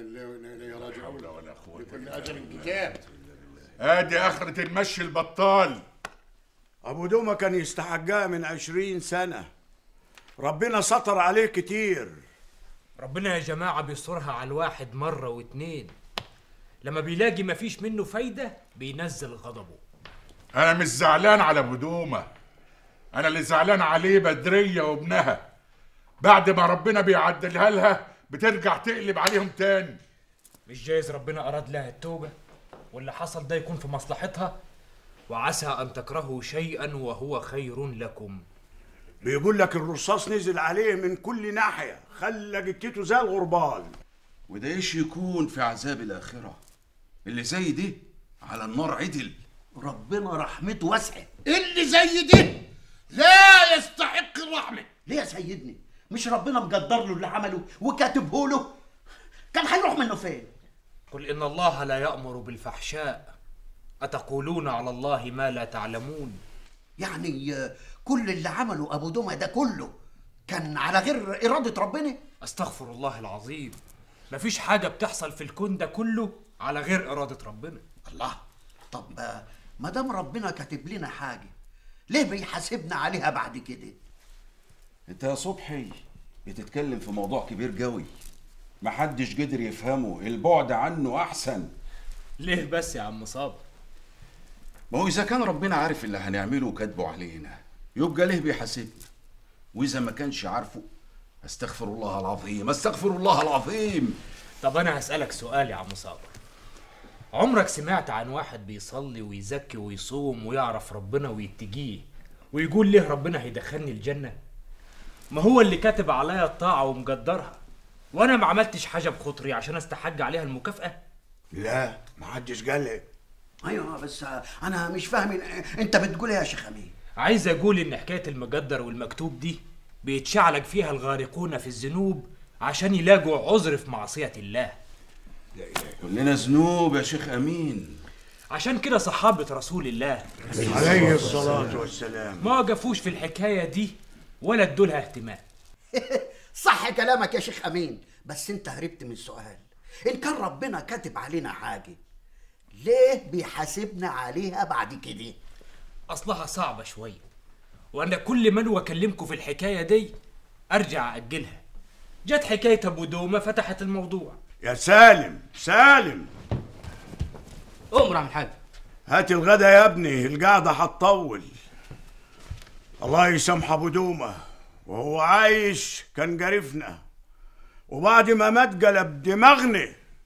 لله وانا اليه راجعون ولا قوه لكل اجل كتاب ادي اخرة المشي البطال ابو دومة كان يستحقها من عشرين سنة ربنا سطر عليه كتير ربنا يا جماعة بيصرها على الواحد مرة واتنين لما بيلاقي مفيش منه فايدة بينزل غضبه انا مش زعلان على بدومة انا اللي زعلان عليه بدرية وابنها بعد ما ربنا بيعدلها لها بترجع تقلب عليهم تاني مش جايز ربنا أراد لها التوبة واللي حصل ده يكون في مصلحتها وعسى أن تكرهوا شيئا وهو خير لكم بيقول لك الرصاص نزل عليه من كل ناحية خلى جتته زي الغربال وده ايش يكون في عذاب الآخرة اللي زي دي على النار عدل ربنا رحمته واسعه اللي زي دي لا يستحق الرحمه ليه يا سيدني مش ربنا مقدر له اللي عمله وكاتبه له كان هيروح منه فين قل إن الله لا يأمر بالفحشاء أتقولون على الله ما لا تعلمون يعني آه، كل اللي عمله ابو دمى ده كله كان على غير اراده ربنا أستغفر الله العظيم مفيش حاجة بتحصل في الكون ده كله على غير إرادة ربنا الله طب آه، ما دام ربنا كاتب لنا حاجه ليه بيحاسبنا عليها بعد كده انت يا صبحي بتتكلم في موضوع كبير قوي محدش قدر يفهمه البعد عنه احسن ليه بس يا عم صابر ما هو اذا كان ربنا عارف اللي هنعمله وكاتبه علينا يبقى ليه بيحاسبنا واذا ما كانش عارفه استغفر الله العظيم استغفر الله العظيم طب أنا هسألك سؤال يا عم صابر عمرك سمعت عن واحد بيصلي ويزكي ويصوم ويعرف ربنا ويتجيه ويقول ليه ربنا هيدخلني الجنة؟ ما هو اللي كاتب عليا الطاعة ومقدرها وأنا ما عملتش حاجة بخطري عشان أستحق عليها المكافأة لا محدش قال لي ايوه بس آه، انا مش فاهم إن- انت بتقول ايه يا شيخ امين عايز أقول إن حكاية المقدر والمكتوب دي بيتشعلق فيها الغارقون في الذنوب عشان يلاقوا عذر في معصية الله كلنا ذنوب يا شيخ امين عشان كده صحابة رسول الله عليه الصلاة والسلام ما وقفوش في الحكاية دي ولا ادولها اهتمام صح كلامك يا شيخ امين بس انت هربت من السؤال ان كان ربنا كاتب علينا حاجه ليه بيحاسبنا عليها بعد كده أصلها صعبة شوية وأنا كل ما أنا أكلمكم في الحكاية دي أرجع أجلها جت حكاية أبو دومة فتحت الموضوع يا سالم سالم أمر عم الحاج هات الغدا يا ابني القعدة هتطول الله يسامح ابو دومة وهو عايش كان جارفنا وبعد ما مات قلب دماغنا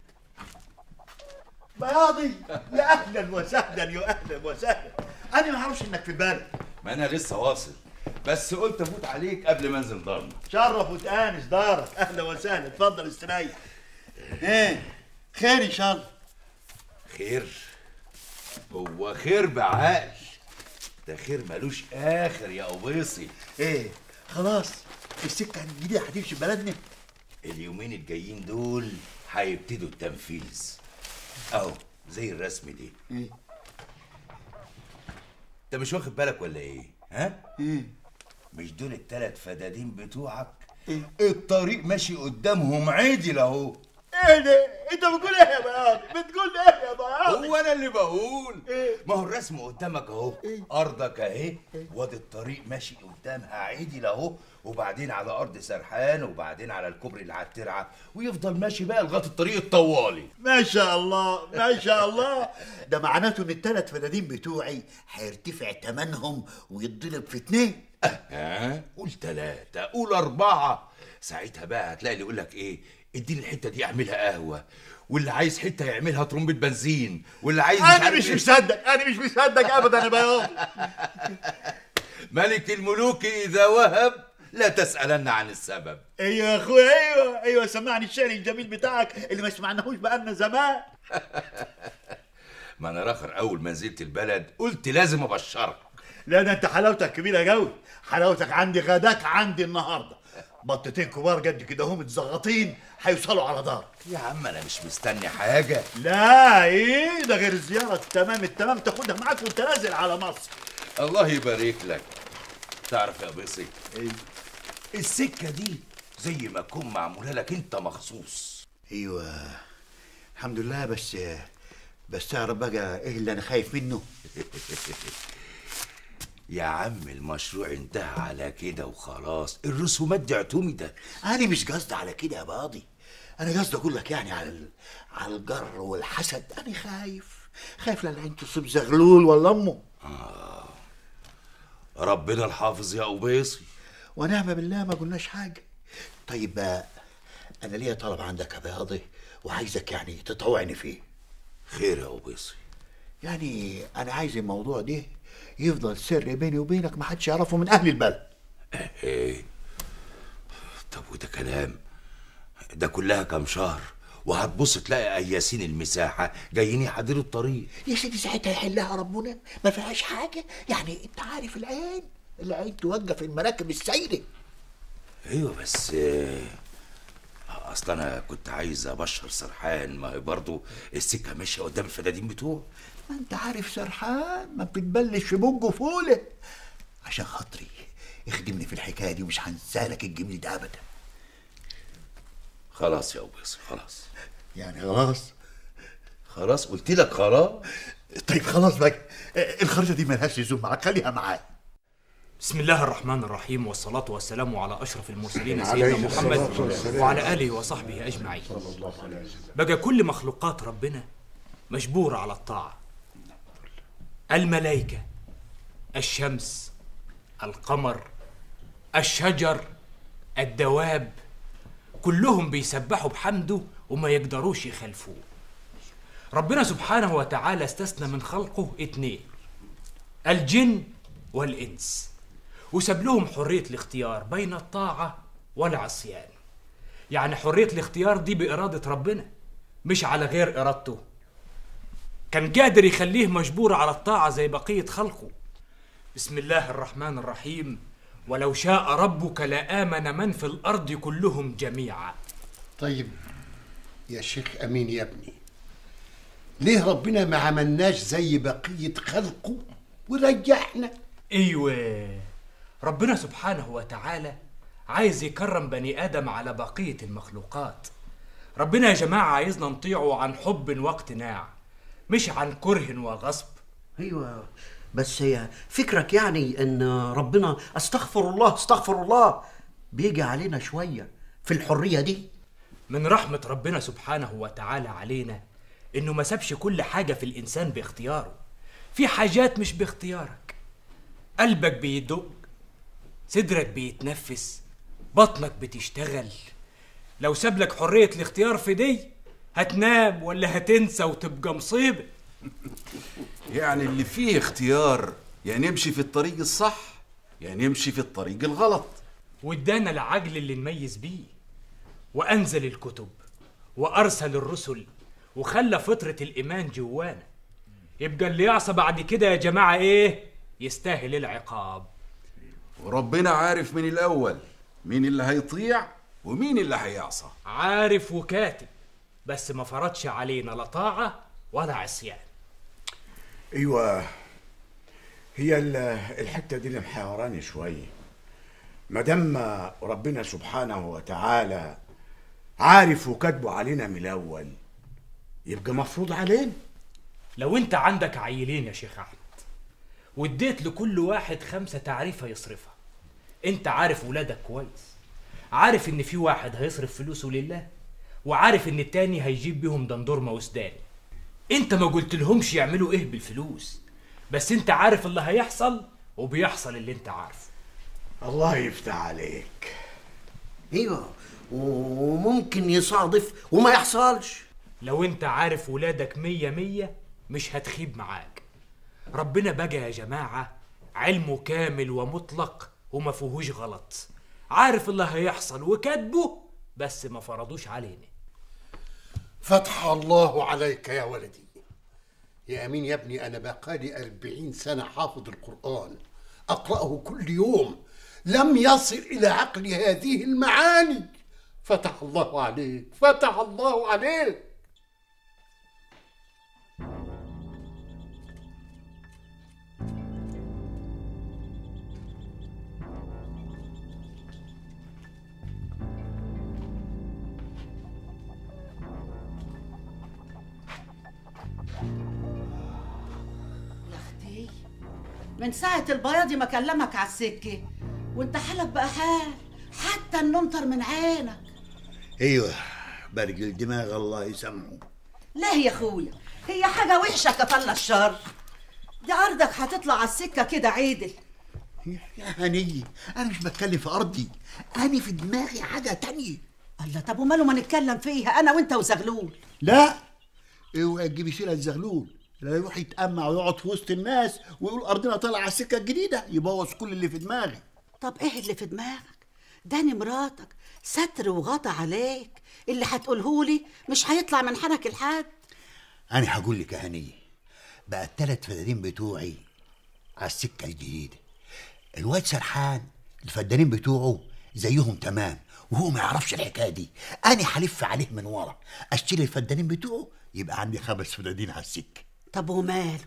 بياضي يا اهلا وسهلا يا اهلا وسهلا انا ما اعرفش انك في بالك ما انا لسه واصل بس قلت افوت عليك قبل ما انزل ضرنا شرف وتانس دارك اهلا وسهلا اتفضل استريح ايه خير ان شاء الله خير هو خير بعقل ده خير ملوش اخر يا قبيصي ايه خلاص السكه الجديده هتمشي في بلدنا اليومين الجايين دول هيبتدوا التنفيذ اهو زي الرسم دي ايه انت مش واخد بالك ولا ايه ها ايه مش دول التلات فدادين بتوعك إيه؟ الطريق ماشي قدامهم عدل اهو ايه ده انت بتقول ايه يا بياض بتقول ايه يا بياض هو انا اللي بقول إيه؟ ما هو الرسم قدامك اهو إيه؟ ارضك اهي وادي الطريق ماشي قدامها عدل اهو وبعدين على ارض سرحان وبعدين على الكوبري اللي على الترعه ويفضل ماشي بقى لغايه الطريق الطوالي ما شاء الله ما شاء الله ده معناته ان الثلاث فدادين بتوعي هيرتفع ثمنهم ويتضرب في اتنين ها قول ثلاثة قول أربعة ساعتها بقى هتلاقي اللي يقول لك إيه اديني الحتة دي أعملها قهوة واللي عايز حتة يعملها ترمبة بنزين واللي عايز انا عارف مش إيه. مصدق انا مش مصدق ابدا يا بياض ملك الملوك إذا وهب لا تسألن عن السبب ايوه يا اخويا ايوه ايوه سمعني الشعر الجميل بتاعك اللي ما سمعناهوش بقالنا زمان ما أنا راخر أول ما نزلت البلد قلت لازم أبشرك لا ده انت حلاوتك كبيره قوي حلاوتك عندي غداك عندي النهارده بطتين كبار قد كده هم متزغطين هيوصلوا على دار يا عم أنا مش مستني حاجة لا ايه ده غير الزياره التمام التمام تاخدها معاك وانت نازل على مصر الله يبارك لك تعرف يا بيصي ايه السكة دي زي ما تكون معمولة لك أنت مخصوص ايوه الحمد لله بس بس تعرف بقى ايه اللي انا خايف منه يا عم المشروع انتهى على كده وخلاص الرسومات دي اعتمدت انا مش قصدي على كده يا باضي انا قصدي اقول لك يعني على ال- على الجر والحسد انا خايف خايف لا العين تصيب زغلول ولا امه ربنا الحافظ يا قبيصي ونعم بالله ما قلناش حاجه طيب بقى انا ليا طلب عندك يا باضي وعايزك يعني تطوعني فيه خير يا قبيصي يعني انا عايز الموضوع ده يفضل سر بيني وبينك ما حدش يعرفه من اهل البلد ايه طب وده كلام ده كلها كام شهر وهتبص تلاقي اياسين المساحه جايين يحددوا الطريق يا سيدي ساعتها يحلها ربنا ما فيهاش حاجه يعني انت عارف العين العين توقف المراكب السايره ايوه بس آه، اصل انا كنت عايز ابشر سرحان ما هي برضه السكه ماشيه قدام الفدادين بتوعه ما انت عارف سرحان ما بتتبلش في بوجه فوله عشان خاطري اخدمني في الحكايه دي ومش هنسالك الجميل ده ابدا خلاص يا قبيصي خلاص يعني خلاص خلاص قلت لك خلاص طيب خلاص بقى اه، الخريطه دي ملهاش لزوم معاك خليها معايا بسم الله الرحمن الرحيم والصلاة والسلام على أشرف المرسلين عليه سيدنا محمد الصلاة والسلام. وعلى آله وصحبه أجمعين بقى كل مخلوقات ربنا مجبورة على الطاعة الملائكة الشمس القمر الشجر الدواب كلهم بيسبحوا بحمده وما يقدروش يخالفوه ربنا سبحانه وتعالى استثنى من خلقه اتنين الجن والإنس وساب لهم حرية الاختيار بين الطاعة والعصيان يعني حرية الاختيار دي بإرادة ربنا مش على غير إرادته كان قادر يخليه مجبور على الطاعة زي بقية خلقه بسم الله الرحمن الرحيم ولو شاء ربك لآمن من في الأرض كلهم جميعا طيب يا شيخ امين يا ابني ليه ربنا ما عملناش زي بقيه خلقه ورجعنا ايوه ربنا سبحانه وتعالى عايز يكرم بني ادم على بقيه المخلوقات ربنا يا جماعه عايزنا نطيعه عن حب واقتناع مش عن كره وغصب ايوه بس هي فكرك يعني ان ربنا استغفر الله استغفر الله بيجي علينا شويه في الحريه دي من رحمه ربنا سبحانه وتعالى علينا انه ما سابش كل حاجه في الانسان باختياره في حاجات مش باختيارك قلبك بيدق صدرك بيتنفس بطنك بتشتغل لو ساب لك حريه الاختيار في دي هتنام ولا هتنسى وتبقى مصيبه يعني اللي فيه اختيار يا نمشي في الطريق الصح يا نمشي في الطريق الغلط وادانا العجل اللي نميز بيه وانزل الكتب وارسل الرسل وخلى فطره الايمان جوانا يبقى اللي يعصى بعد كده يا جماعه ايه يستاهل العقاب وربنا عارف من الأول مين اللي هيطيع ومين اللي هيعصى عارف وكاتب بس ما فرضش علينا لا طاعه ولا عصيان ايوه هي ال- الحته دي اللي محيراني شويه ما دام ربنا سبحانه وتعالى عارف وكاتبه علينا من الاول يبقى مفروض علينا لو انت عندك عيلين يا شيخ احمد واديت لكل واحد خمسة تعريفة يصرفها انت عارف ولادك كويس عارف ان في واحد هيصرف فلوسه لله وعارف ان التاني هيجيب بيهم دندورمة وسداني انت ما قلت لهمش يعملوا ايه بالفلوس بس انت عارف اللي هيحصل وبيحصل اللي انت عارفه الله يفتح عليك ايوه وممكن يصادف وما يحصلش لو انت عارف ولادك مية مية مش هتخيب معاك ربنا بقى يا جماعة علمه كامل ومطلق وما فيهوش غلط عارف اللي هيحصل وكاتبه بس ما فرضوش علينا فتح الله عليك يا ولدي يا أمين يا ابني أنا بقالي أربعين سنة حافظ القرآن أقرأه كل يوم لم يصل إلى عقلي هذه المعاني فتح الله عليك فتح الله عليك من ساعة البياضي ما كلمك على السكة وانت حالك بقى حال حتى النوم طار من عينك ايوه برج الدماغ الله يسامحه لا يا اخويا هي حاجة وحشة كفل الشر دي عرضك هتطلع على السكة كده عدل يا هنية انا مش بتكلم في ارضي انا في دماغي حاجه تانية الله طب وماله ما نتكلم فيها انا وانت وزغلول لا اوعى تجيبي سيره الزغلول لا يروح يتأمع ويقعد في وسط الناس ويقول ارضنا طالعه على السكه الجديده يبوظ كل اللي في دماغي طب ايه اللي في دماغك داني مراتك ستر وغطى عليك اللي هتقولهولي مش هيطلع من حنك الحد انا هقول لك يا هنيه بقى التلات فدانين بتوعي على السكه الجديده الواد سرحان الفدانين بتوعه زيهم تمام وهو ما يعرفش الحكايه دي انا هلف عليه من ورا اشتري الفدانين بتوعه يبقى عندي خمس فدانين على السكه طب وماله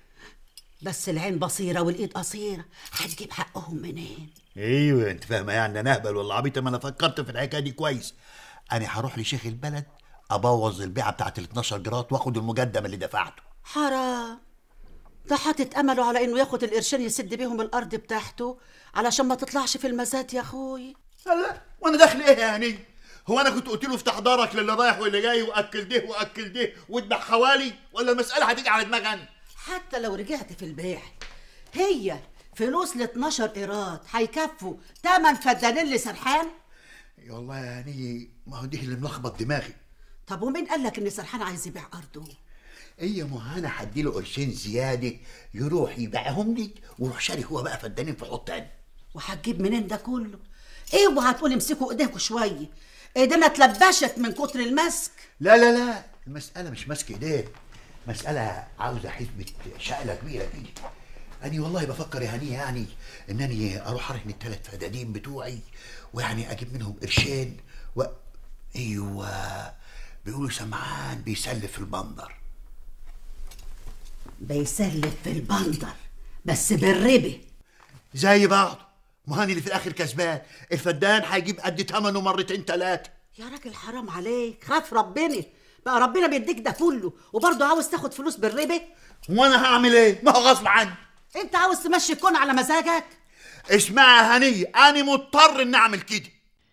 بس العين بصيرة والإيد قصيرة هتجيب حقهم منين ايوه انت فاهمه يعني انا اهبل ولا عبيطه ما انا فكرت في الحكايه دي كويس انا هروح لشيخ البلد ابوظ البيعه بتاعت ال 12 جرات واخد المقدم اللي دفعته حرام ده حاطط امله على انه ياخد القرشين يسد بيهم الارض بتاعته علشان ما تطلعش في المزاد يا اخوي لا وانا داخل ايه يا هني هو انا كنت قلت له افتح دارك للي رايح واللي جاي واكل ده واكل ده واذبح حوالي ولا المساله هتيجي على دماغي انا حتى لو رجعت في البيع هي فلوس ل 12 قيراط هيكفوا تمن فدانين لسرحان والله يا هني ما هو دي اللي ملخبط دماغي طب ومين قال لك ان سرحان عايز يبيع ارضه ايه ما هو انا هديله قرشين زياده يروح يبيعهم لي ويروح شاري هو بقى فدانين في حوض تاني وهتجيب منين ده كله اوعى تقول امسكوا ايديكوا شويه ايدينا اتلبشت من كتر المسك لا لا لا المساله مش ماسك ايديه مساله عاوزه حسبه شقله كبيره كده اني والله بفكر يا هنيه يعني انني اروح ارهن الثلاث فدادين بتوعي ويعني اجيب منهم قرشين و ايوه بيقولوا سمعان بيسلف البندر بيسلف في البندر بس بالربا زي بعض ما هاني اللي في الاخر كسبان الفدان هيجيب قد ثمنه مرتين ثلاثه يا راجل حرام عليك خاف ربنا بقى ربنا بيديك ده كله وبرضه عاوز تاخد فلوس بالربا وانا هعمل ايه ما هو غصب عني انت عاوز تمشي الكون على مزاجك اسمعي يا هنيه انا مضطر اني اعمل كده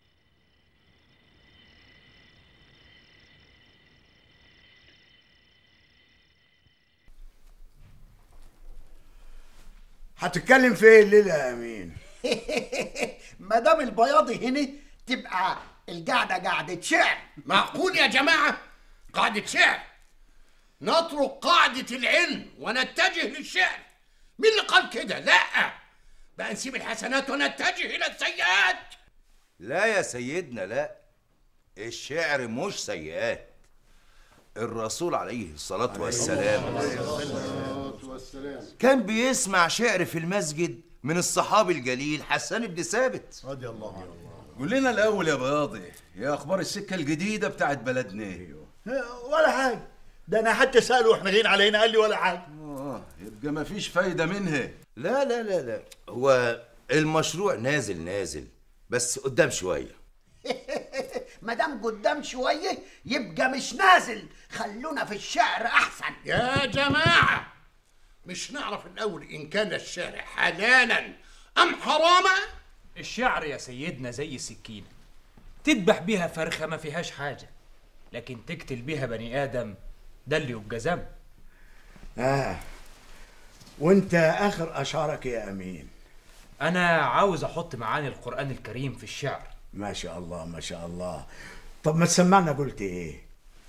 هتتكلم في ايه الليله يا امين ما دام البياضي هنا تبقى القعده قعده شعر معقول يا جماعة قاعدة شعر نترك قاعدة العلم ونتجه للشعر مين اللي قال كده لا بقى نسيب الحسنات ونتجه إلى السيئات لا يا سيدنا لا الشعر مش سيئات الرسول عليه الصلاة والسلام كان بيسمع شعر في المسجد من الصحابي الجليل حسان بن ثابت رضي الله عنه قول لنا الاول يا بياضي يا اخبار السكه الجديده بتاعت بلدنا ايه ولا حاجه ده انا حتى ساله واحنا جايين علينا قال لي ولا حاجه اه يبقى ما فيش فايده منها لا لا لا لا هو المشروع نازل نازل بس قدام شوية ما دام قدام شويه يبقى مش نازل خلونا في الشعر احسن يا جماعة مش نعرف الأول إن كان الشعر حلالا أم حراما الشعر يا سيدنا زي السكينة تذبح بيها فرخة ما فيهاش حاجة لكن تقتل بيها بني آدم ده اللي يبقى ذنب اه وانت اخر اشعارك يا امين أنا عاوز أحط معاني القرآن الكريم في الشعر ما شاء الله ما شاء الله طب ما تسمعنا قلت ايه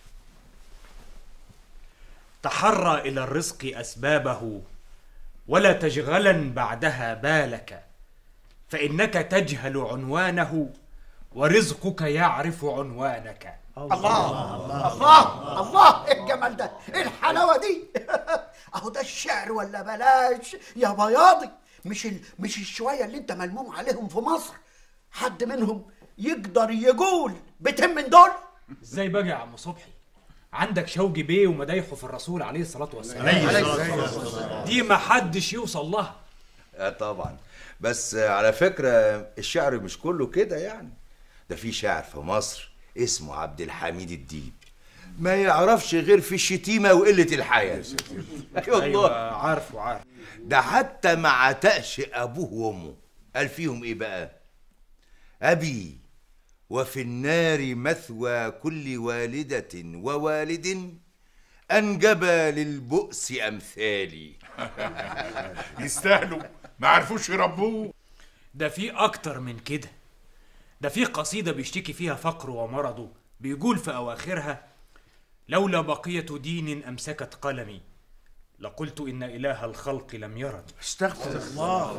تحرى إلى الرزق أسبابه ولا تشغلا بعدها بالك فإنك تجهل عنوانه ورزقك يعرف عنوانك الله الله الله ايه الجمال ده ايه الحلاوه دي اهو ده الشعر ولا بلاش يا بياضي مش ال... مش الشويه اللي انت ملموم عليهم في مصر حد منهم يقدر يقول بيتين من دول ازاي بقى يا عم صبحي عندك شوقي بيه ومدايحه في الرسول عليه الصلاة والسلام دي ما حدش يوصل لها آه طبعا بس آه، على فكرة الشعر مش كله كده يعني ده في شاعر في مصر اسمه عبد الحميد الديب ما يعرفش غير في الشتيمة وقلة الحياة أي والله ايوه عارف وعارف ده حتى ما عتقش أبوه وأمه قال فيهم إيه بقى أبي وفي النار مثوى كل والدة ووالد أنجب للبؤس أمثالي يستاهلوا ما عرفوش يربوه ده في اكتر من كده ده في قصيدة بيشتكي فيها فقره ومرضه بيقول في أواخرها لولا بقية دين أمسكت قلمي لقلت إن إله الخلق لم يرني استغفر الله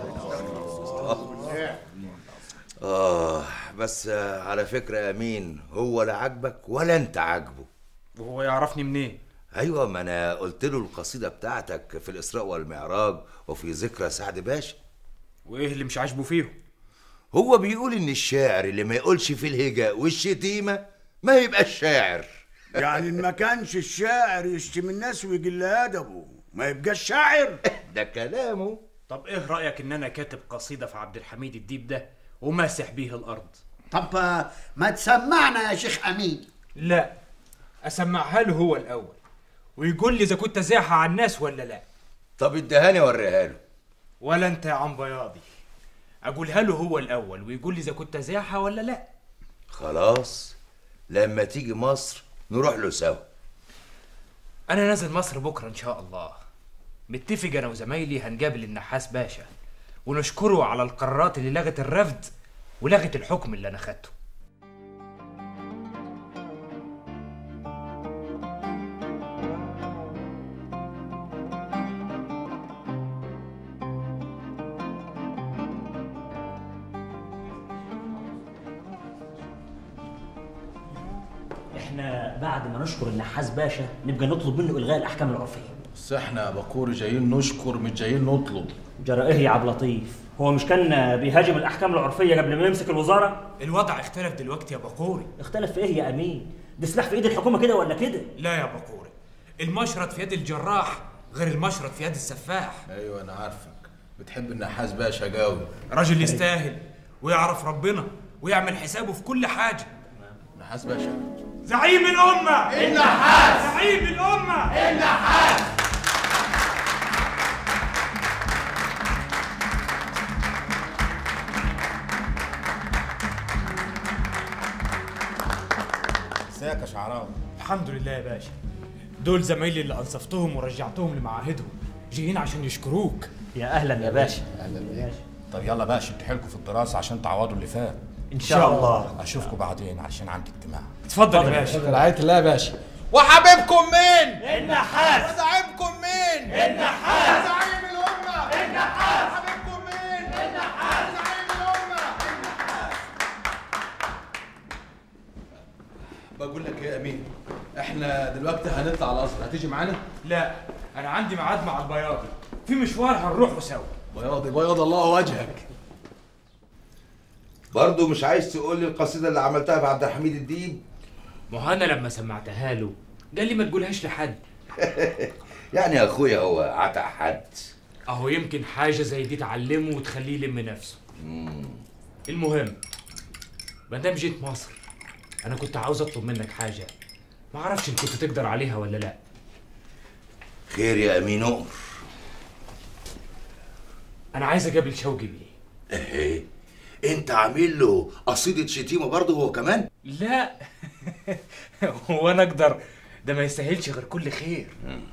آه بس آه، على فكرة يا أمين هو لا عاجبك ولا أنت عاجبه وهو يعرفني منين أيوة ما أنا قلت له القصيدة بتاعتك في الإسراء والمعراج وفي ذكرى سعد باشا وإيه اللي مش عاجبه فيهم هو بيقول إن الشاعر اللي ما يقولش في الهجاء والشتيمة ما يبقاش شاعر يعني إن ما كانش الشاعر يشتم الناس ويجل ادبه ما يبقاش شاعر ده كلامه طب إيه رأيك إن أنا كاتب قصيدة في عبد الحميد الديب ده وماسح بيه الأرض طب آه، ما تسمعنا يا شيخ امين لا أسمعها له هو الأول ويقول لي إذا كنت زاحة على الناس ولا لا طب ادهاني وريها له ولا أنت يا عم بياضي أقولها له هو الأول ويقول لي إذا كنت زاحة ولا لا خلاص لما تيجي مصر نروح له سوا أنا نازل مصر بكرة إن شاء الله متفق أنا وزمايلي هنقابل النحاس باشا ونشكره على القرارات اللي لغت الرفض ولغت الحكم اللي أنا خدته احنا بعد ما نشكر النحاس باشا نبقى نطلب منه الغاء الاحكام العرفيه بس احنا يا بكوري جايين نشكر مش جايين نطلب جرى ايه يا عبد اللطيف هو مش كان بيهاجم الاحكام العرفيه قبل ما يمسك الوزاره الوضع اختلف دلوقتي يا بقوري اختلف في ايه يا امين ده سلاح في ايد الحكومه كده ولا كده لا يا بقوري المشرط في يد الجراح غير المشرط في يد السفاح ايوه انا عارفك بتحب النحاس باشا قوي راجل يستاهل ويعرف ربنا ويعمل حسابه في كل حاجة نحاس باشا زعيم الأمة النحاس زعيم الأمة النحاس ازيك يا شعراوي الحمد لله يا باشا دول زمايلي اللي أنصفتهم ورجعتهم لمعاهدهم جايين عشان يشكروك يا اهلا يا باشا اهلا بيك طب يلا بقى شدوا حيلكم في الدراسه عشان تعوضوا اللي فات ان شاء الله اشوفكم بعدين عشان عندي اجتماع اتفضل يا باشا رعايه الله يا باشا وحبيبكم مين النحاس وزعيمكم مين النحاس زعيم الامه النحاس حبيبكم مين النحاس زعيم الامه بقول لك ايه يا امين احنا دلوقتي هنطلع الازهر هتيجي معانا لا أنا عندي ميعاد مع البياضي في مشوار هنروحه سوا بياض بياض الله وجهك برضه مش عايز تقول لي القصيدة اللي عملتها في عبد الحميد الديب ما هو أنا لما سمعتها له قال لي ما تقولهاش لحد يعني يا اخويا هو عتق حد أهو يمكن حاجة زي دي تعلمه وتخليه يلم نفسه المهم ما دام جيت مصر أنا كنت عاوز أطلب منك حاجة ما أعرفش إن كنت تقدر عليها ولا لأ خير يا امين امر أنا عايز أقابل شوقي بيه ايه انت عامل له قصيدة شتيمة برضه هو كمان لا هو أنا أقدر ده ما يستاهلش غير كل خير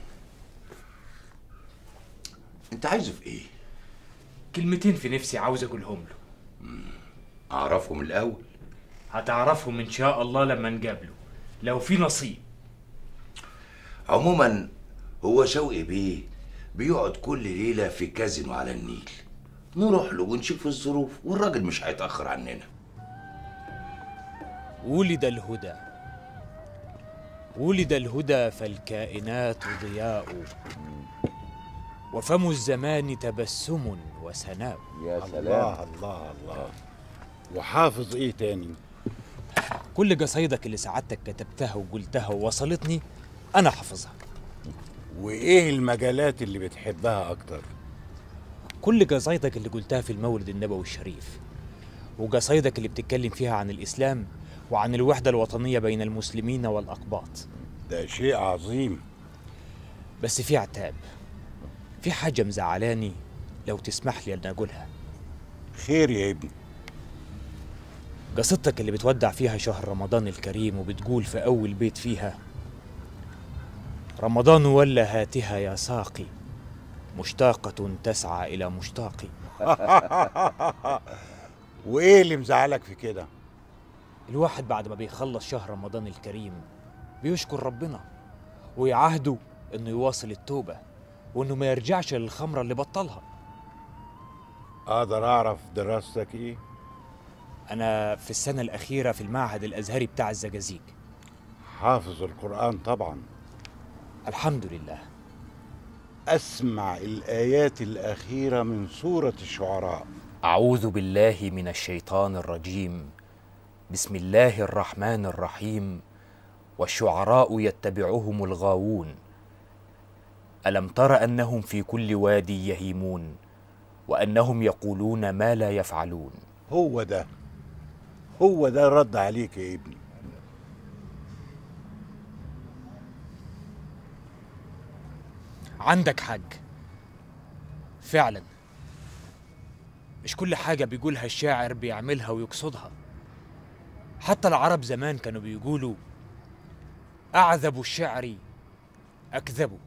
انت عايزه في ايه كلمتين في نفسي عاوز أقولهم له اعرفهم الاول هتعرفهم إن شاء الله لما نقابله لو في نصيب عموما هو شوقي بيه بيقعد كل ليلة في كازينو على النيل نروح له ونشوف الظروف والراجل مش هيتأخر عننا ولد الهدى ولد الهدى فالكائنات ضياء وفم الزمان تبسم وسناء يا الله الله الله وحافظ ايه تاني كل قصايدك اللي سعادتك كتبتها وقلتها ووصلتني انا حافظها وايه المجالات اللي بتحبها اكتر كل قصايدك اللي قلتها في المولد النبوي الشريف وقصايدك اللي بتتكلم فيها عن الإسلام وعن الوحدة الوطنية بين المسلمين والأقباط ده شيء عظيم بس في عتاب في حاجة مزعلاني لو تسمح لي أن أقولها خير يا ابني قصتك اللي بتودع فيها شهر رمضان الكريم وبتقول في أول بيت فيها رمضان ولا هاتها يا ساقي مشتاقة تسعى إلى مشتاقي وايه اللي مزعلك في كده الواحد بعد ما بيخلص شهر رمضان الكريم بيشكر ربنا ويعهده انه يواصل التوبة وانه ما يرجعش للخمرة اللي بطلها اقدر اعرف دراستك ايه انا في السنة الاخيرة في المعهد الازهري بتاع الزجاجيج حافظ القرآن طبعا الحمد لله اسمع الايات الاخيرة من سورة الشعراء أعوذ بالله من الشيطان الرجيم بسم الله الرحمن الرحيم والشعراء يتبعهم الغاوون ألم تر أنهم في كل وادي يهيمون وأنهم يقولون ما لا يفعلون هو ده هو ده الرد عليك يا ابني عندك حق فعلا مش كل حاجة بيقولها الشاعر بيعملها ويقصدها حتى العرب زمان كانوا بيقولوا أعذب الشعر أكذبه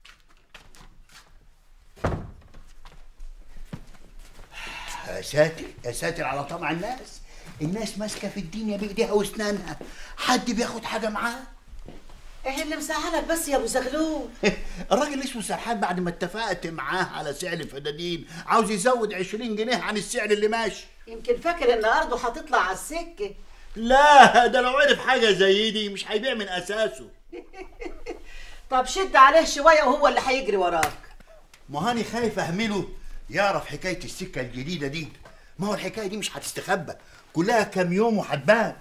يا ساتر يا ساتر على طمع الناس الناس ماسكه في الدنيا بايديها واسنانها حد بياخد حاجه معاه ايه اللي مزعلك بس يا ابو زغلول الراجل اسمه سرحان بعد ما اتفقت معاه على سعر الفدادين عاوز يزود 20 جنيه عن السعر اللي ماشي يمكن فاكر ان ارضه هتطلع على السكه لا ده لو عرف حاجه زي دي مش هيبيع من اساسه طب شد عليه شويه وهو اللي هيجري وراك ما هاني خايف اهمله يعرف حكايه السكه الجديده دي ما هو الحكايه دي مش هتستخبى كلها كام يوم وهتبان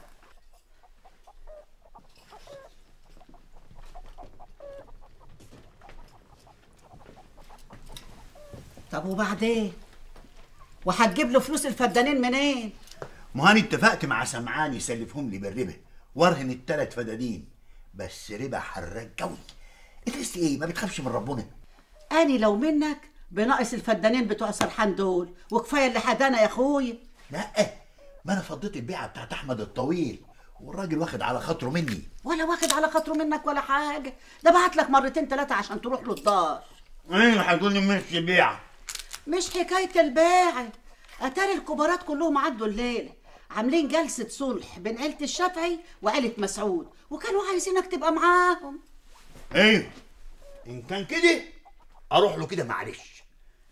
طب وبعدين وهتجيب له فلوس الفدانين منين ما هاني اتفقت مع سمعان يسلفهم لي بالربا وارهن التلات فدادين بس ربا حراك قوي انت ايه ما بتخافش من ربنا اني لو منك بناقص الفدانين بتوع سرحان دول وكفايه اللي حدانا يا اخويا لا ما انا فضيت البيعه بتاعت احمد الطويل والراجل واخد على خاطره مني ولا واخد على خاطره منك ولا حاجه ده بعت لك مرتين ثلاثه عشان تروح له الدار ايه هتقول لي مش بيعه مش حكايه الباعة اتاري الكبارات كلهم عدوا الليله عاملين جلسه صلح بين عيله الشافعي وعيله مسعود وكانوا عايزينك تبقى معاهم ايوه ان كان كده اروح له كده معلش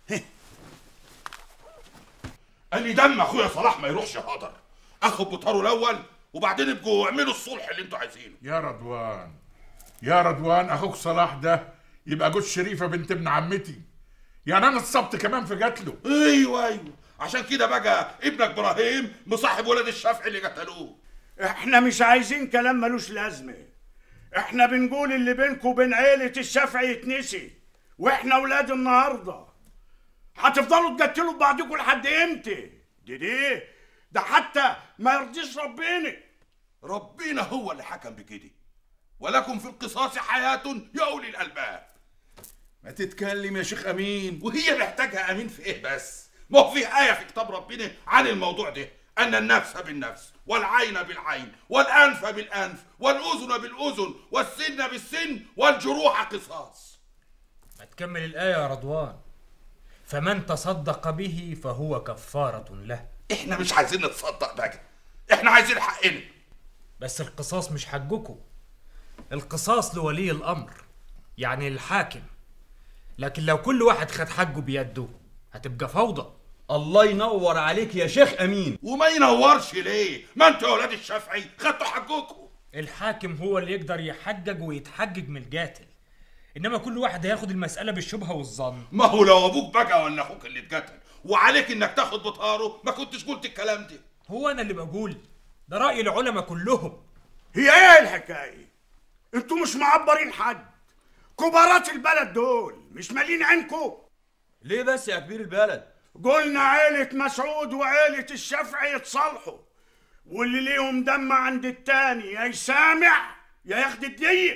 قال لي دم اخويا صلاح ما يروحش هدر اخد بطاره الاول وبعدين ابقوا اعملوا الصلح اللي انتوا عايزينه يا رضوان يا رضوان اخوك صلاح ده يبقى جوز شريفه بنت ابن عمتي يعني انا اتصبت كمان في قتله ايوه ايوه عشان كده بقى ابنك ابراهيم مصاحب ولد الشافعي اللي قتلوه احنا مش عايزين كلام ملوش لازمه احنا بنقول اللي بينكم وبين عيلة الشافعي يتنسي واحنا ولاد النهارده هتفضلوا تقتلوا بعضكم لحد امتى دي دي ده حتى ما يرضيش ربنا ربنا هو اللي حكم بكده ولكم في القصاص حياة يا أولي الألباب ما تتكلم يا شيخ أمين وهي محتاجها أمين في إيه بس ما هو في آية في كتاب ربنا عن الموضوع ده أن النفس بالنفس والعين بالعين والأنف بالأنف والأذن بالأذن والسن بالسن والجروح قصاص ما تكمل الآية يا رضوان فمن تصدق به فهو كفارة له إحنا مش عايزين نتصدق بقى إحنا عايزين حقنا بس القصاص مش حقكم القصاص لولي الأمر يعني الحاكم لكن لو كل واحد خد حقه بيده هتبقى فوضى الله ينور عليك يا شيخ امين وما ينورش ليه ما انتوا يا ولاد الشافعي خدتوا حقكم الحاكم هو اللي يقدر يحجج ويتحجج من القاتل انما كل واحد هياخد المسألة بالشبهة والظن ما هو لو ابوك بقى ولا اخوك اللي اتقتل وعليك انك تاخد بطاره ما كنتش قلت الكلام ده هو انا اللي بقول ده رأي العلماء كلهم هي ايه الحكايه انتوا مش معبرين حد كبارات البلد دول مش مالين عينكم ليه بس يا كبير البلد قلنا عيلة مسعود وعيلة الشافعي يتصالحوا واللي ليهم دم عند التاني يا يسامع يا ياخد الدية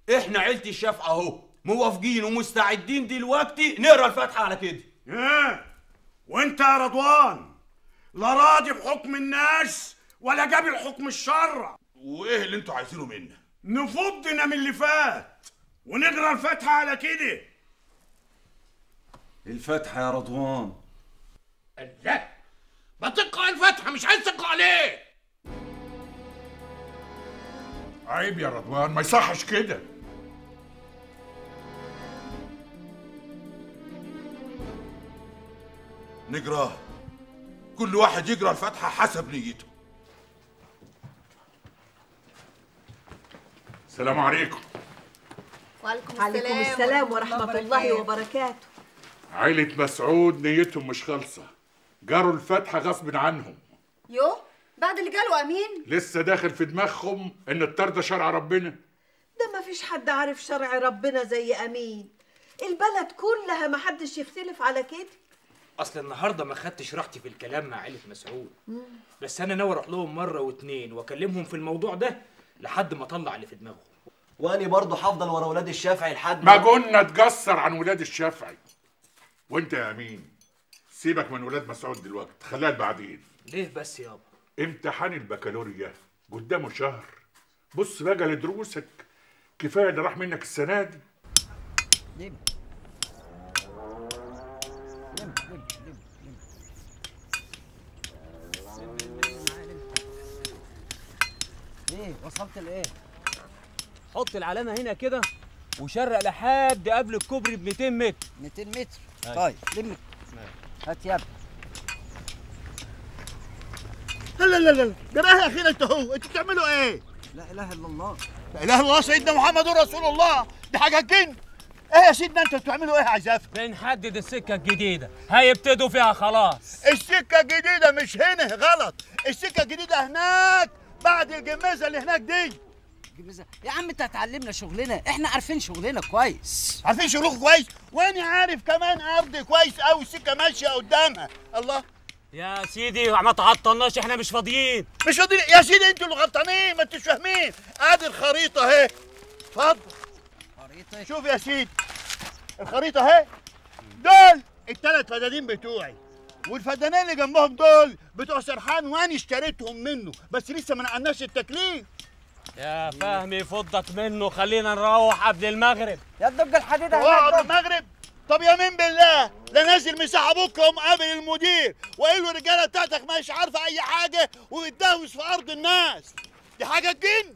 احنا عيلة الشافعة اهو موافقين ومستعدين دلوقتي نقرا الفاتحة على كده ايه وانت يا رضوان لا راضي بحكم الناس ولا قابل حكم الشرع وايه اللي انتوا عايزينه منا نفضنا من اللي فات ونقرا الفاتحه على كده الفاتحة يا رضوان لا ما تقرا الفاتحه مش عايز تقرا ليه عيب يا رضوان ما يصحش كده نقراه كل واحد يقرا الفاتحه حسب نيته السلام عليكم وعليكم عليكم السلام ورحمة الله وبركاته عيلة مسعود نيتهم مش خالصة جروا الفاتحة غصب عنهم يو بعد اللي قاله امين لسه داخل في دماغهم ان الطار ده شرع ربنا ده ما فيش حد عارف شرع ربنا زي أمين البلد كلها ما حدش يختلف على كده اصل النهارده ما خدتش راحتي في الكلام مع عيله مسعود بس انا ناوي اروح لهم مره واتنين واكلمهم في الموضوع ده لحد ما اطلع اللي في دماغهم واني برضه هفضل ورا ولاد الشافعي لحد ما قلنا تجسر عن ولاد الشافعي وانت يا امين سيبك من ولاد مسعود دلوقتي خليها بعدين ليه بس يابا امتحان البكالوريا قدامه شهر بص بقى لدروسك كفايه اللي راح منك السنه دي ايه وصلت لايه حط العلامه هنا كده وشرق لحد قبل الكوبري ب 200 متر 200 متر أيوة. طيب لم هات يا ابني لا لا لا ده بقى يا اخينا انتوا هو انتوا بتعملوا ايه؟ لا اله الا الله لا اله الا الله سيدنا محمد رسول الله دي حاجه جن ايه يا سيدنا انتوا بتعملوا ايه عايز افهم بنحدد السكه الجديده هيبتدوا فيها خلاص السكه الجديده مش هنا غلط السكه الجديده هناك بعد الجمازه اللي هناك دي جميزة. يا عم انت هتعلمنا شغلنا احنا عارفين شغلنا كويس عارفين شغلكم كويس وانا عارف كمان ارض كويس قوي السكه ماشيه قدامها الله يا سيدي ما تعطلناش احنا مش فاضيين مش فاضيين يا سيدي انتوا اللي غلطانين ما انتوش فاهمين ادي الخريطه اهي اتفضل خريطه شوف يا سيدي الخريطه اهي دول الثلاث فدانين بتوعي والفدانين اللي جنبهم دول بتوع سرحان وانا اشتريتهم منه بس لسه ما نقلناش التكليف يا فهمي فضك منه خلينا نروح قبل المغرب يا الدب الحديده واقعد المغرب طب يمين بالله لا نازل مساحه بكم قابل المدير وقال له الرجاله بتاعتك مش عارفه اي حاجه وبتدهوس في ارض الناس دي حاجه تجن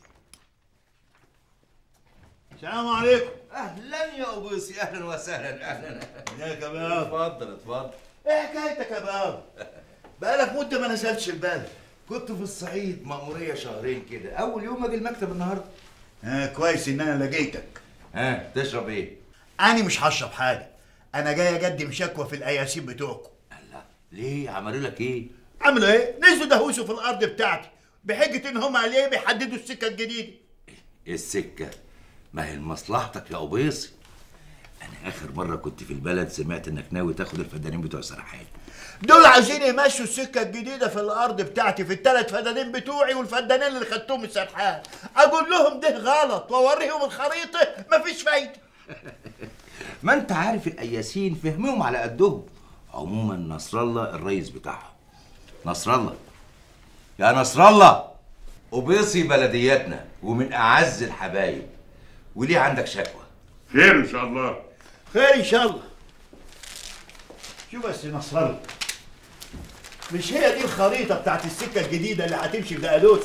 السلام عليكم اهلا يا ابوسي اهلا وسهلا اهلا ازيك يا باب اتفضل اتفضل ايه حكايتك يا باب بقالك مده ما نزلتش البلد كنت في الصعيد مأمورية شهرين كده أول يوم أجي المكتب النهاردة اه كويس ان انا لقيتك ها تشرب إيه؟ انا مش هشرب حاجه انا جاي اقدم شكوى في الاياسين بتوعكم ليه عملوا لك إيه؟ عملوا ايه نزلوا دهوسوا في الارض بتاعتي بحجه ان هم عليه بيحددوا السكه الجديده السكة ما هي لمصلحتك يا قبيصي أنا آخر مرة كنت في البلد سمعت إنك ناوي تاخد الفدانين بتوع سرحان دول عايزين يمشوا السكه الجديده في الارض بتاعتي في الثلاث فدانين بتوعي والفدانين اللي خدتهم السرحان اقول لهم ده غلط واوريهم الخريطه مفيش فايده ما أنت عارف الأياسين فهمهم على قدهم عموما نصر الله الرئيس بتاعهم نصر الله يا نصر الله قبيصي بلدياتنا ومن أعز الحبايب وليه عندك شكوى؟ خير إن شاء الله خير ان شاء الله شوف بس يا نصر الله مش هي دي الخريطه بتاعت السكه الجديده اللي هتمشي في دقالوس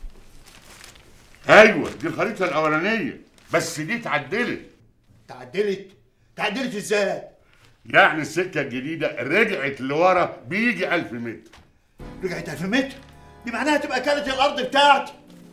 ايوه دي الخريطه الاولانيه بس دي اتعدلت تعدلت تعدلت ازاي يعني السكه الجديده رجعت لورا بيجي 1000 متر رجعت 1000 متر دي معناها تبقى كانت الارض بتاعتي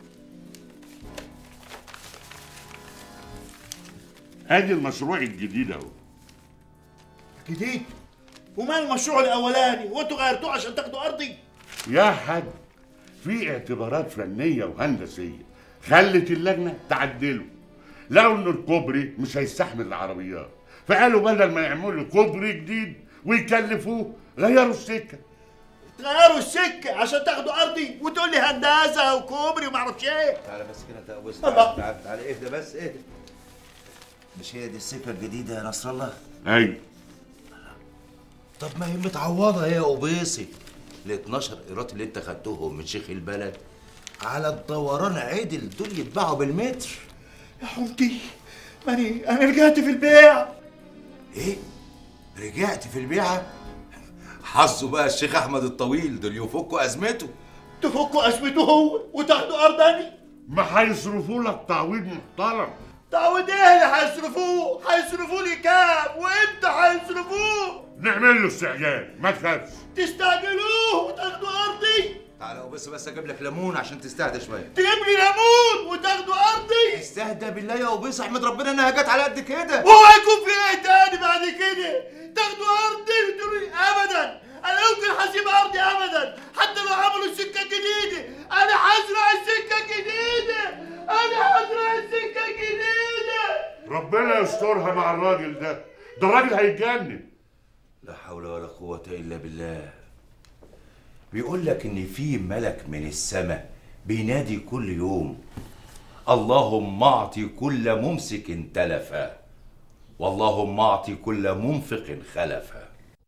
ادي المشروع الجديد اهو جديد وما المشروع الاولاني وانتوا غيرتوه عشان تاخدوا ارضي يا حاج في اعتبارات فنيه وهندسيه خلت اللجنه تعدله لقوا ان الكوبري مش هيستحمل العربيات فقالوا بدل ما يعملوا كوبري جديد ويكلفوه غيروا السكه تغيروا السكه عشان تاخدوا ارضي وتقول لي هندسه وكوبري وما اعرفش ايه تعالى بس كده انت بص الله. تعالى تعالى تعالى اهدى بس اهدى مش هي دي السكه الجديده يا نصر الله؟ ايوه طب ما هي متعوضه يا قبيصي ال 12 قيراط اللي انت خدتهم من شيخ البلد على الدوران عدل دول يتباعوا بالمتر يا حمدي ماني انا رجعت في البيع ايه رجعت في البيعه حظه بقى الشيخ احمد الطويل دول يفكوا ازمته تفكوا ازمته هو وتاخدوا ارض تاني ما هيصرفوا لك تعويض محترم تعود ايه اللي هيصرفوه هيصرفوا لي كام وامتى هيصرفوه نعمل له استعجال ما تخافش تستعجلوه وتاخدوا ارضي تعالى بس بس اجيب لك ليمون عشان تستهدى شويه تجيب لي ليمون وتاخدوا ارضي استهدى بالله يا قبيص احمد ربنا انها جت على قد كده وهو هيكون في ايه تاني بعد كده تاخدوا ارضي وتقولوا لي ابدا انا يمكن هسيب ارضي ابدا حتى لو عملوا سكه جديده انا هزرع السكه الجديده انا هزرع السكه الجديده ربنا يسترها مع الراجل ده ده الراجل هيتجنن لا حول ولا قوة إلا بالله بيقول لك إن في ملك من السماء بينادي كل يوم اللهم أعطي كل ممسك تلفا واللهم أعطي كل منفق خلفا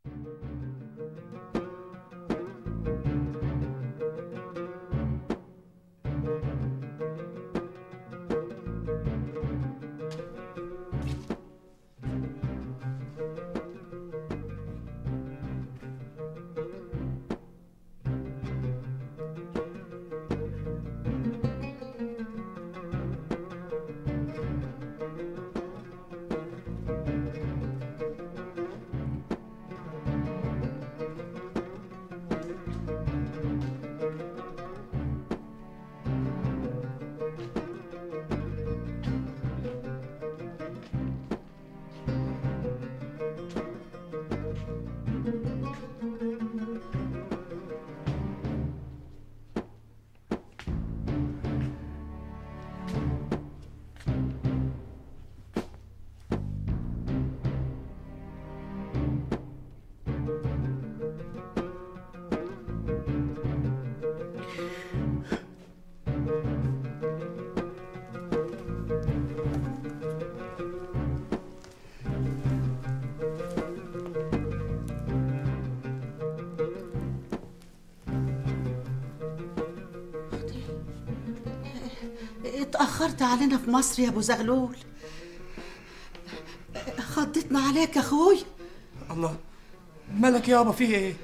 اتأخرت علينا في مصر يا أبو زغلول خضتنا عليك يا أخوي الله مالك يابا فيه ايه؟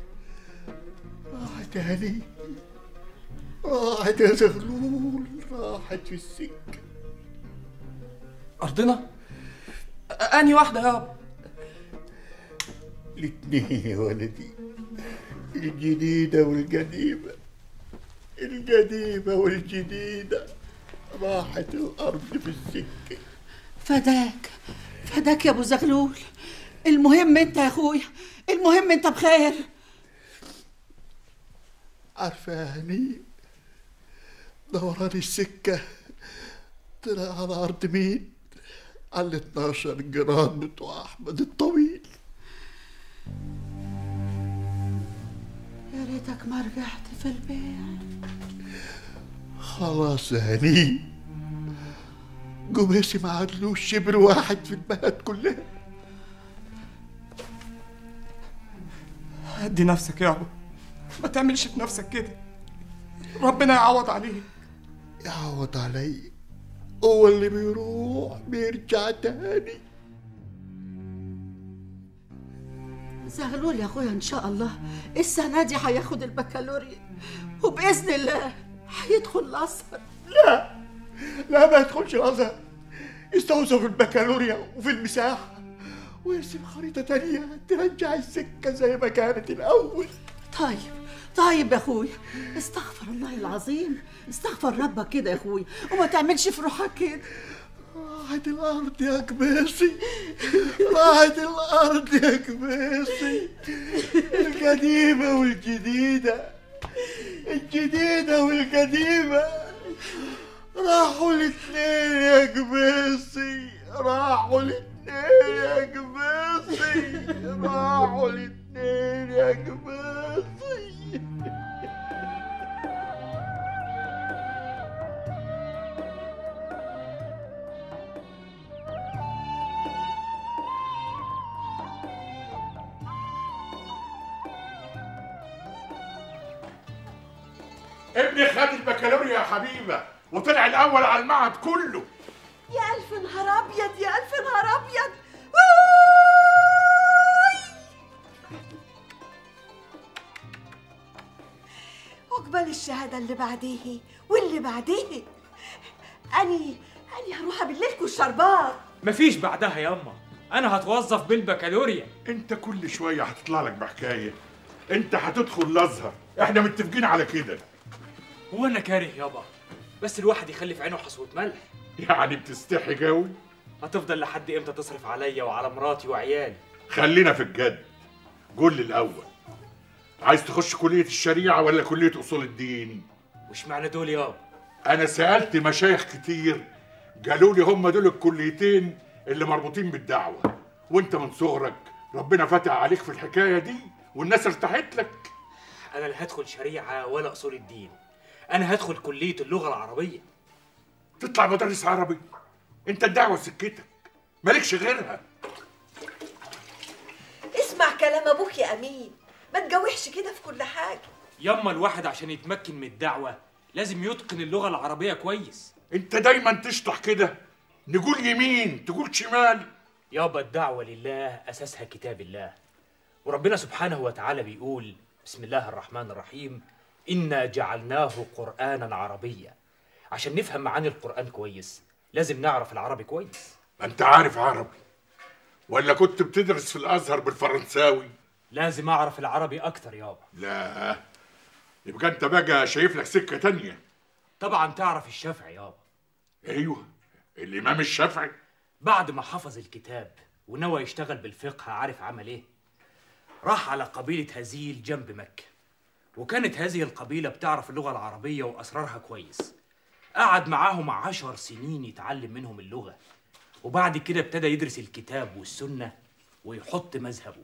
راحت يا هني راحت يا زغلول راحت في السكه أرضنا؟ أنهي واحدة يابا؟ الاتنين يا ولدي الجديدة والقديمة القديمة والجديدة راحت الأرض في السكة فداك فداك يا أبو زغلول المهم أنت يا أخويا المهم أنت بخير عارفة يا هني دوران السكة طلع على أرض مين؟ على ال 12 جرام بتوع أحمد الطويل يا ريتك ما رجعت في البيت خلاص يا هني جماسي ما عدلوش شبر واحد في البلد كلها هدي نفسك يابا ما تعملش في نفسك كده ربنا يعوض عليك يعوض علي هو اللي بيروح بيرجع تاني زغلول يا أخويا إن شاء الله السنة دي هياخد البكالوريا وبإذن الله هيدخل الأزهر لا لا ما يدخلش الازهر يستوصف في البكالوريا وفي المساحه ويرسم خريطه تانية ترجع السكه زي ما كانت الاول طيب طيب يا اخويا استغفر الله العظيم استغفر ربك كده يا اخويا وما تعملش في روحك كده راحت الارض يا كبيسي راحت الارض يا كبيسي القديمه والجديده الجديده والقديمه راحوا الاثنين يا كبيسي راحوا الاثنين يا كبيسي راحوا الاثنين يا كبيسي ابني خد البكالوريا يا حبيبه وطلع الاول على المعهد كله يا الف نهار ابيض يا الف نهار ابيض عقبال الشهاده اللي بعديه واللي بعديه اني اني هروح بالليل الشربات مفيش بعدها ياما انا هتوظف بالبكالوريا انت كل شويه هتطلع لك بحكايه انت هتدخل الازهر احنا متفقين على كده هو انا كاره يابا بس الواحد يخلي في عينه حصوة ملح يعني بتستحي جوي هتفضل لحد امتى تصرف عليا وعلى مراتي وعيالي خلينا في الجد قول لي الاول عايز تخش كليه الشريعه ولا كليه اصول الدين وش معنى دول يابا انا سالت مشايخ كتير قالوا لي هم دول الكليتين اللي مربوطين بالدعوه وانت من صغرك ربنا فتح عليك في الحكايه دي والناس ارتاحت لك انا لا هدخل شريعه ولا اصول الدين انا هدخل كليه اللغه العربيه تطلع مدرس عربي انت الدعوه سكتك مالكش غيرها اسمع كلام ابوك يا امين ما تجوحش كده في كل حاجه ياما الواحد عشان يتمكن من الدعوه لازم يتقن اللغه العربيه كويس انت دايما تشطح كده نقول يمين تقول شمال يابا الدعوه لله اساسها كتاب الله وربنا سبحانه وتعالى بيقول بسم الله الرحمن الرحيم انا جعلناه قرانا عربيا عشان نفهم معاني القران كويس لازم نعرف العربي كويس ما انت عارف عربي ولا كنت بتدرس في الازهر بالفرنساوي لازم اعرف العربي اكتر يابا لا يبقى انت بقى شايف لك سكه تانية طبعا تعرف الشافعي يابا ايوه الامام الشافعي بعد ما حفظ الكتاب ونوى يشتغل بالفقه عارف عمل ايه راح على قبيلة هزيل جنب مكة وكانت هذه القبيلة بتعرف اللغة العربية وأسرارها كويس قعد معاهم عشر سنين يتعلم منهم اللغة وبعد كده ابتدى يدرس الكتاب والسنة ويحط مذهبه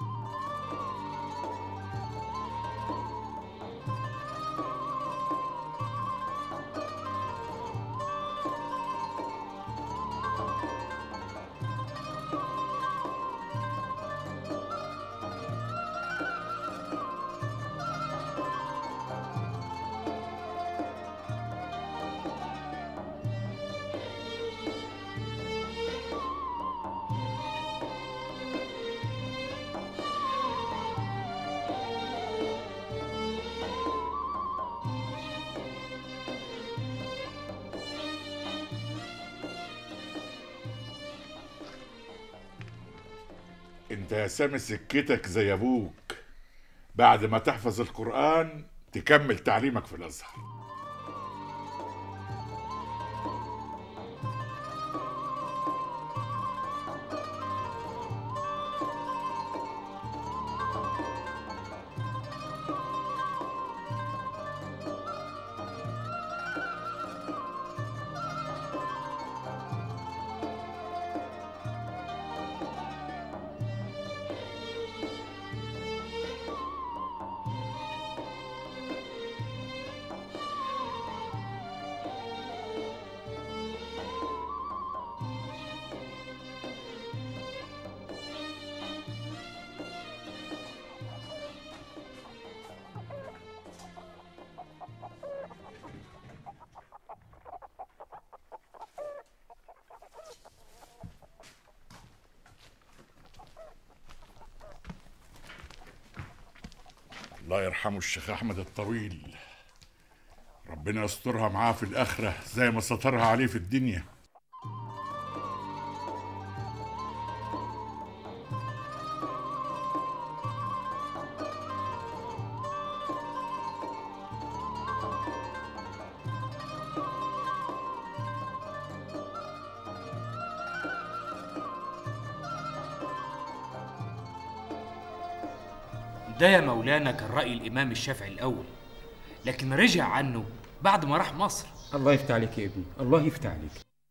انت يا سامي سكتك زي ابوك بعد ما تحفظ القران تكمل تعليمك في الازهر الله يرحمه الشيخ احمد الطويل ربنا يسترها معاه في الاخره زي ما سترها عليه في الدنيا ده يا مولانا كان رأي الإمام الشافعي الأول لكن رجع عنه بعد ما راح مصر الله يفتح عليك يا ابني الله يفتح عليك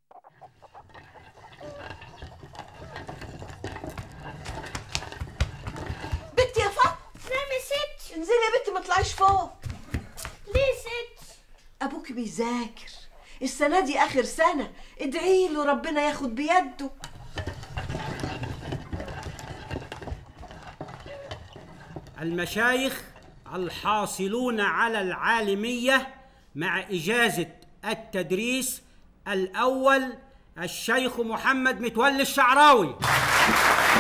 بنتي يا فاطمه نعم يا ست انزلي يا بنتي ما تطلعيش فوق ليه ست ابوك بيذاكر السنه دي اخر سنه ادعي له ربنا ياخد بيده المشايخ الحاصلون على العالمية مع إجازة التدريس الأول الشيخ محمد متولي الشعراوي